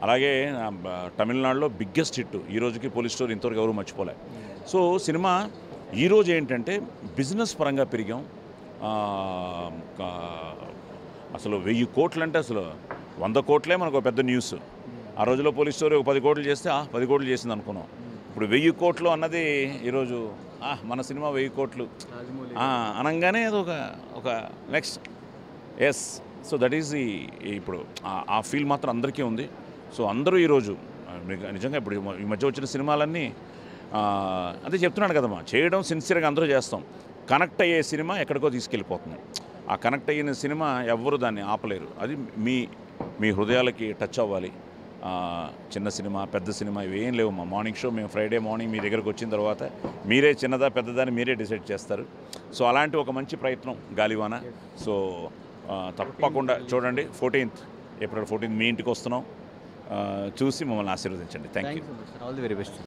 అలాగే ఆ, బ- తమిళనాడులో బిగ్గెస్ట్ హిట్ ఈ రోజుకి పోలీస్ స్టోరీ ఇంతవరకు ఎవరు మర్చిపోలే సో సినిమా ఈరోజు ఏంటంటే బిజినెస్ పరంగా పెరిగాం ఆ, కా- అసలు వెయ్యి కోట్లు అంటే అసలు వంద కోట్లే మనకు ఒక పెద్ద న్యూస్ ఆ రోజులో పోలీస్ స్టోరీ ఒక పది కోట్లు చేస్తే ఆ పది కోట్లు చేసింది అనుకున్నాం ఇప్పుడు వెయ్యి కోట్లు అన్నది ఈరోజు ఆ, మన సినిమా వెయ్యి కోట్లు ఆ, అనగానే అది ఒక ఒక next yes so that is the ఇప్పుడు ఆ- ఆ ఫీల్ మాత్రం అందరికీ ఉంది సో అందరూ ఈరోజు ఆ, మీకు నిజంగా ఇప్పుడు ఈ మ- ఈ మధ్య వచ్చిన సినిమాలన్నీ ఆ, అదే చెప్తున్నాను కదమ్మా చేయడం సిన్సియర్గా అందరూ చేస్తాం కనెక్ట్ అయ్యే సినిమా ఎక్కడికో తీసుకెళ్ళిపోతుంది ఆ కనెక్ట్ అయిన సినిమా ఎవ్వరు దాన్ని ఆపలేరు అది మీ మీ హృదయాలకి టచ్ అవ్వాలి ఆ, చిన్న సినిమా పెద్ద సినిమా ఇవేం లేవు మా మార్నింగ్ షో మేము ఫ్రైడే మార్నింగ్ మీ దగ్గరకు వచ్చిన తర్వాత మీరే చిన్నదా పెద్దదా అని మీరే డిసైడ్ చేస్తారు సో అలాంటి ఒక మంచి ప్రయత్నం గాలివాన సో ఆ, తప్పకుండా చూడండి ఫోర్టీన్త్ ఏప్రిల్ ఫోర్టీన్త్ మీ ఇంటికి వస్తున్నాం ఆ, చూసి మమ్మల్ని ఆశీర్వదించండి thank you thank you so much all the very best